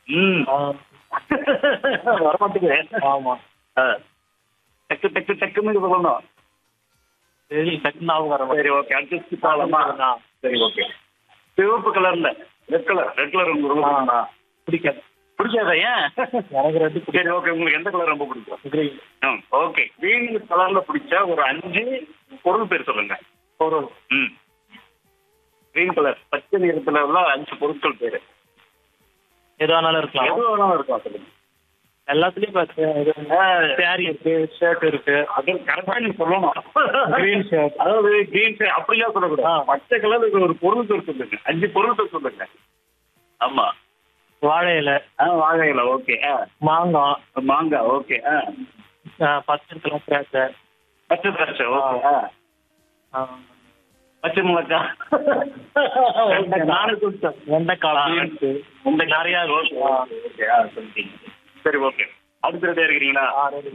ம் ஆ, வரமாட்டேங்குது ஆமா ஆ. டக்கு டக்கு டக்குன்னு சொல்லணும் சரி டக்குன்னு ஞாபகம் வர சரி ஓகே அட்ஜஸ்ட் பண்ணலாமா மாட்டேங்குது. சரி ஓகே சிவப்பு கலர்ல ரெட் கலர் ரெட் கலர் உங்களுக்கு ரொம்ப பிடிக்குமா? பிடிக்காது பிடிக்காதா ஏன் எனக்கு ரெண்டு சரி ஓகே உங்களுக்கு எந்த கலர் ரொம்ப பிடிக்கும் பிடிக்கும் ம் ஓகே கிரீன் கலர்ல பிடிச்ச ஒரு அஞ்சு பொருள் பேர் சொல்லுங்க பொருள் ம் கிரீன் கலர் பச்சை நிறத்துல உள்ள அஞ்சு பொருட்கள் பேரு எது வேணாலும் இருக்கலாம் எது வேணாலும் இருக்கும் சொல்லுங்க எல்லாத்துலயும் பார்த்தா சாரி இருக்கு ஷர்ட் இருக்கு அது கரெக்டா நீ சொல்லணும் Green shirt. அதாவது கிரீன் ஷர்ட் அப்படியா ஆ. சொல்லக்கூடாது பச்சை கலர் ஒரு பொருள் பேர் சொல்லுங்க அஞ்சு பொருள் பேர் சொல்லுங்க ஆமா வாழை இலை ஆ வாழையில ஓகே ஆ மாங்காய் மாங்காய் ஓகே ஆ ஆ, பச்சை கலர் திராட்சை பச்சை திராட்சை ஓகே ஆ ஆ, பச்சை மிளகாய் வெண்டைக்காய். நானும் சொல்லிட்டேன் வெண்டைக்காய் ஆ. இருக்கு இந்த நிறையா ஓகே இருக்கு. ஓகே ஆ சொல்லிட்டீங்க சரி ஓகே அடுத்த ரெடியா இருக்கிறீங்களா ஆ, ready.